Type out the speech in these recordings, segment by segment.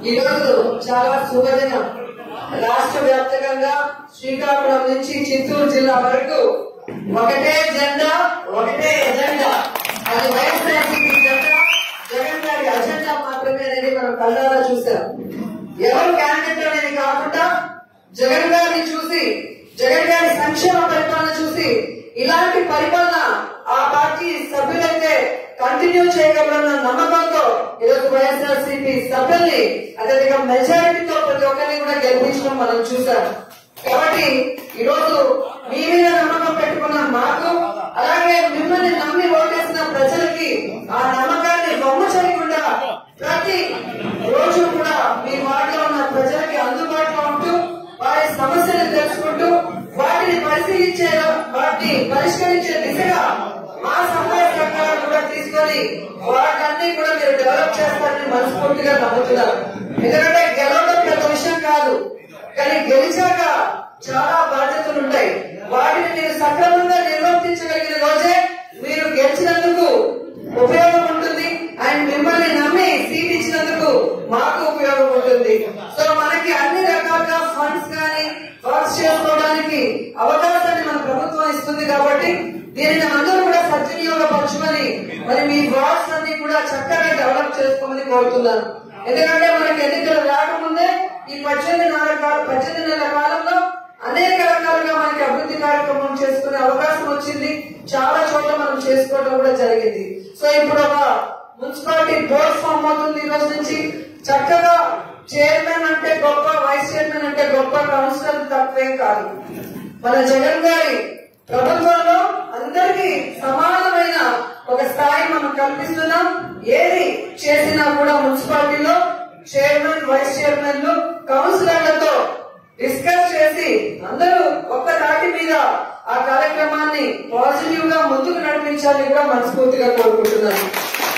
ఈరోజు చాలా శుభదినం రాష్ట్ర వ్యాప్తంగా శ్రీకాకుళం నుంచి చిత్తూరు జిల్లా వరకు ఒకటే జెండా ఒకటే ఎజెండా అది వైఎస్ఆర్సీపీ జెండా జగన్ గారి అజెండా మాత్రమే అనేది మనం కళ్ళారా చూసాం ఎవరు క్యాండిడేట్ అనేది కాకుండా జగన్ గారిని చూసి జగన్ గారి సంక్షేమ పరిపాలన చూసి ఇలాంటి పరిపాలన ఆ పార్టీ సభ్యులైతే కంటిన్యూ చేయగలరన్న నమ్మకంతో ఈరోజు వైఎస్ఆర్ సిపి సభ్యుల్ని అదేవిధంగా మెజారిటీతో ప్రతి ఒక్కరిని కూడా గెలిపించడం మనం చూసాం కాబట్టి ఈరోజు మీ మీద నమ్మకం పెట్టుకున్న మాకు అలాగే మిమ్మల్ని నమ్మి ఓటేసిన ప్రజలకి ఆ నమ్మకాన్ని బొమ్మ చేయకుండా ప్రతి రోజు కూడా మీ వార్డులో ఉన్న ప్రజలకి అందుబాటులో ఉంటూ వారి సమస్యలు తెలుసుకుంటూ వాటిని పరిశీలించే వాటిని పరిష్కరించే దిశగా మా సహాయ సహకారాలు కూడా తీసుకొని వాటిని కూడా మీరు డెవలప్ చేస్తారని మనస్ఫూర్తిగా నమ్ముతున్నారు ఎందుకంటే గెలవడం పెద్ద విషయం కాదు కానీ గెలిచాక చాలా బాధ్యతలు ఉంటాయి వాటిని మీరు సక్రమంగా నిర్వర్తించగలిగిన రోజే మీరు గెలిచినందుకు ఉపయోగం ఉంటుంది అండ్ మిమ్మల్ని నమ్మి సీట్ ఇచ్చినందుకు మాకు ఉపయోగం ఉంటుంది సో మనకి అన్ని రకాలుగా ఫండ్స్ కానీ వర్క్స్ చేసుకోవడానికి అవకాశాన్ని మన ప్రభుత్వం ఇస్తుంది కాబట్టి దీనిని అందరూ కూడా సద్వినియోగపరచుకొని మరి మీ వార్డ్స్ అన్ని కూడా చక్కగా డెవలప్ చేసుకోమని కోరుతున్నాను ఎందుకంటే మనకి ఎన్నికలు రాకముందే ఈ పద్దెనిమిది నెలల కాల పద్దెనిమిది నెలల కాలంలో అనేక రకాలుగా మనకి అభివృద్ధి కార్యక్రమం చేసుకునే అవకాశం వచ్చింది చాలా చోట్ల మనం చేసుకోవడం కూడా జరిగింది సో ఇప్పుడు ఒక మున్సిపాలిటీ బోర్డ్ ఫామ్ అవుతుంది ఈ రోజు నుంచి చక్కగా చైర్మన్ అంటే గొప్ప వైస్ చైర్మన్ అంటే గొప్ప కౌన్సిలర్ తక్కువేం కాదు మన జగన్ గారి ప్రభుత్వంలో అందరికీ సమానమైన ఒక స్థాయి మనం కల్పిస్తున్నాం ఏది చేసినా కూడా మున్సిపాలిటీలో చైర్మన్ వైస్ చైర్మన్లు కౌన్సిలర్లతో డిస్కస్ చేసి అందరూ ఒక్క తాటి మీద ఆ కార్యక్రమాన్ని పాజిటివ్ గా ముందుకు నడిపించాలని కూడా మనస్ఫూర్తిగా కోరుకుంటున్నాను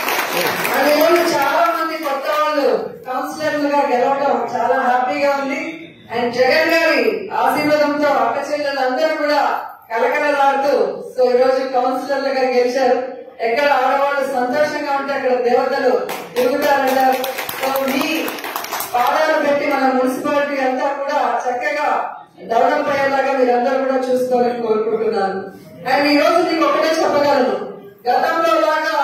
అండ్ ఈరోజు చాలా మంది కొత్త వాళ్ళు కౌన్సిలర్లుగా గెలవడం చాలా హ్యాపీగా ఉంది అండ్ జగన్ గారి ఆశీర్వాదంతో అక్క చెల్లెలందరూ కూడా కలకలలాడుతూ సో ఈ రోజు కౌన్సిలర్లుగా గెలిచారు ఎక్కడ ఆడవాళ్ళు సంతోషంగా ఉంటే అక్కడ దేవతలు తిరుగుతారంటారు సో మీ పాదాలు పెట్టి మన మున్సిపాలిటీ అంతా కూడా చక్కగా డెవలప్ అయ్యేలాగా మీరందరూ కూడా చూసుకోవాలని కోరుకుంటున్నాను అండ్ ఈ రోజు మీకు ఒకటే చెప్పగలను గతంలో లాగా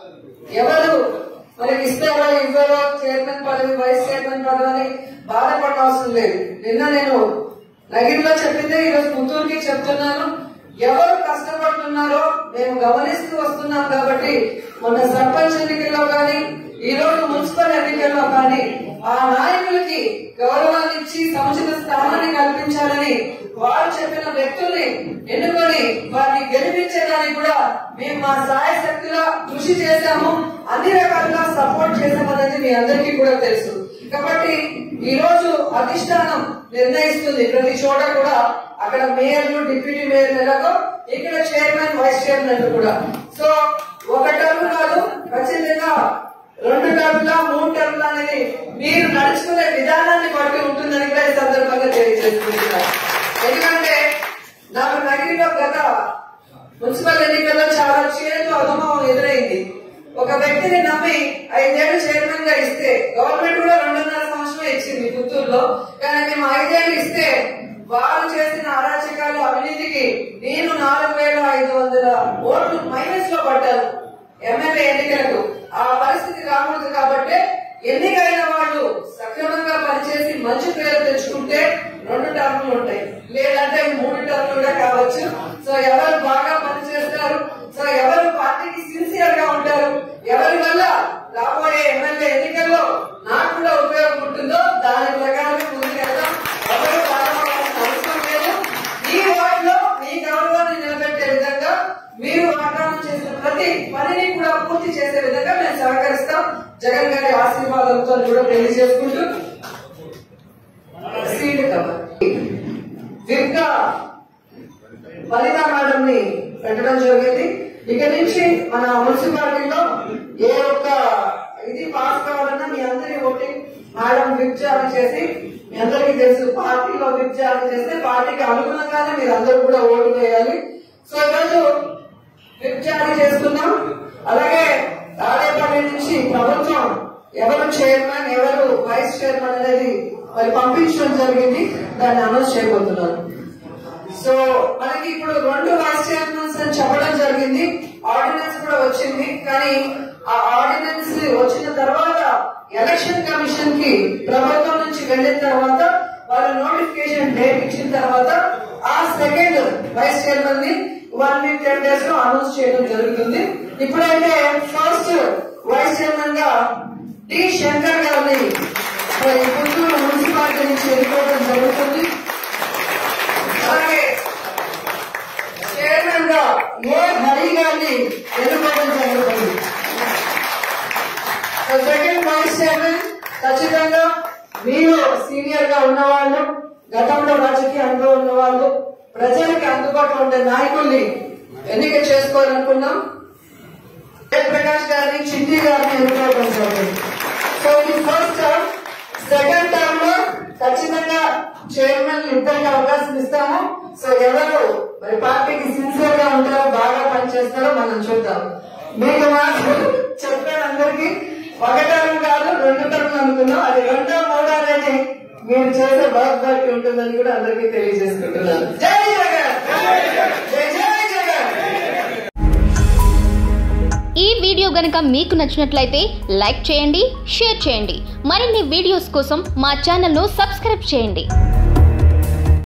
ఎవరు మనకి ఇస్తారో ఇవ్వరో చైర్మన్ పదవి వైస్ చైర్మన్ పదవి అని బాధపడవలసిన లేదు నిన్న నేను నగిరిలో చెప్పిందే ఈరోజు పుత్తూరుకి చెప్తున్నాను ఎవరు కష్టపడుతున్నారో మేము గమనిస్తూ వస్తున్నాం కాబట్టి మొన్న సర్పంచ్ ఎన్నికల్లో కానీ ఈ రోజు మున్సిపల్ ఎన్నికల్లో కానీ ఆ నాయకులకి గౌరవాన్ని ఇచ్చి సముచిత స్థానాన్ని కల్పించాలని వారు చెప్పిన వ్యక్తుల్ని ఎన్నుకొని వారిని గెలిపించేదానికి కూడా మేము మా సాయ శక్తిగా కృషి చేశాము అన్ని రకాలుగా సపోర్ట్ చేశామనేది మీ అందరికీ కూడా తెలుసు కాబట్టి ఈ రోజు అధిష్టానం నిర్ణయిస్తుంది ప్రతి చోట కూడా అక్కడ మేయర్లు డిప్యూటీ మేయర్లు ఎలాగో ఇక్కడ చైర్మన్ వైస్ చైర్మన్ కూడా సో ఒక టర్మ్ కాదు ఖచ్చితంగా రెండు టర్మ్లా మూడు టర్మ్లా అనేది మీరు నడుచుకునే విధానాన్ని బట్టి ఉంటుందని కూడా ఈ సందర్భంగా తెలియజేసుకుంటున్నారు ఎందుకంటే నాకు నగిరిలో గత మున్సిపల్ ఎన్నికల్లో చాలా చేదు అనుభవం ఎదురైంది ఒక వ్యక్తిని నమ్మి ఐదేళ్లు చైర్మన్ గా ఇస్తే గవర్నమెంట్ కూడా రెండున్నర సంవత్సరం ఇచ్చింది పుత్తూరులో కానీ మేము ఐదేళ్లు ఇస్తే వారు చేసిన అరాచకాలు అవినీతికి నేను నాలుగు వేల ఐదు వందల ఓట్లు మైనస్ లో పడ్డాను ఎమ్మెల్యే ఎన్నికలకు ఆ పరిస్థితి రాకూడదు కాబట్టి ఎన్నికైన వాళ్ళు సక్రమంగా పనిచేసి మంచి పేరు తెచ్చుకుంటే రెండు టర్ములు ఉంటాయి లేదంటే మూడు టర్ములు కూడా కావచ్చు సో ఎవరు బాగా పనిచేస్తారు సో ఎవరు పార్టీకి సిన్సియర్ గా ఉంటారు ఎవరి వల్ల రాబోయే ఎమ్మెల్యే ఎన్నికల్లో నాకు కూడా ఉపయోగం ఉంటుందో దాని ప్రకారం ముందుకెళ్దాం ఎవరు బాధపడాల్సిన అవసరం లేదు ఈ వార్డులో మీ గౌరవాన్ని నిలబెట్టే విధంగా మీరు వాగ్దానం చేసిన ప్రతి పనిని కూడా పూర్తి చేసే విధంగా మేము సహకరిస్తాం జగన్ గారి ఆశీర్వాదంతో కూడా పెళ్లి చేసుకుంటూ సీట్ కవర్ విప్గా వనిత మేడం ని పెట్టడం జరిగింది ఇక నుంచి మన మున్సిపాలిటీలో ఏ ఒక్క ఇది పాస్ కావాలన్నా మీ అందరి ఓటింగ్ మేడం విప్ జారీ చేసి మీ అందరికీ తెలుసు పార్టీలో విప్ జారీ చేస్తే పార్టీకి అనుగుణంగానే మీరు అందరూ కూడా ఓటు వేయాలి సో ఈరోజు విప్ జారీ చేస్తున్నాం అలాగే తాడేపల్లి నుంచి ప్రభుత్వం ఎవరు చైర్మన్ ఎవరు వైస్ చైర్మన్ అనేది మరి పంపించడం జరిగింది దాన్ని అనౌన్స్ చేయబోతున్నారు సో మనకి ఇప్పుడు రెండు వైస్ చైర్మన్స్ అని చెప్పడం జరిగింది ఆర్డినెన్స్ కూడా వచ్చింది కానీ ఆ ఆర్డినెన్స్ వచ్చిన తర్వాత ఎలక్షన్ కమిషన్ కి ప్రభుత్వం నుంచి వెళ్ళిన తర్వాత వాళ్ళ నోటిఫికేషన్ డేట్ ఇచ్చిన తర్వాత ఆ సెకండ్ వైస్ చైర్మన్ ని వన్ వీక్ టెన్ డేస్ లో అనౌన్స్ చేయడం జరుగుతుంది ఇప్పుడైతే ఫస్ట్ వైస్ చైర్మన్ గా టి శంకర్ గారిని మరి పుత్తూరు మున్సిపాలిటీ నుంచి ఎన్నుకోవడం జరుగుతుంది అలాగే చైర్మన్ గా ఏ హరి గారిని ఎన్నుకోవడం జరుగుతుంది సెకండ్ వైస్ చైర్మన్ ఖచ్చితంగా మీరు సీనియర్ గా ఉన్నవాళ్ళు గతంలో రాజకీయ అనుభవం ఉన్న వాళ్ళు ప్రజలకి అందుబాటులో ఉండే నాయకుల్ని ఎన్నిక చేసుకోవాలనుకున్నాం జయప్రకాష్ గారిని చిట్టి గారిని ఎన్నుకోవడం జరిగింది సో ఇది ఫస్ట్ టర్మ్ సెకండ్ టర్మ్ లో ఖచ్చితంగా చైర్మన్ ఇద్దరికి అవకాశం ఇస్తాము సో ఎవరు మరి పార్టీకి సిన్సియర్ గా ఉంటారో బాగా పనిచేస్తారో మనం చూద్దాం మీకు మాత్రం చెప్పాను అందరికి ఒక టర్మ్ కాదు రెండు టర్మ్ అనుకున్నాం అది రెండో మూడో అనేది మీరు చేసే వర్క్ బట్టి ఉంటుందని కూడా అందరికీ తెలియజేసుకుంటున్నాను జై జగన్ జై జై జగన్ ఈ వీడియో గనుక మీకు నచ్చినట్లయితే లైక్ చేయండి షేర్ చేయండి మరిన్ని వీడియోస్ కోసం మా ఛానల్ను సబ్స్క్రైబ్ చేయండి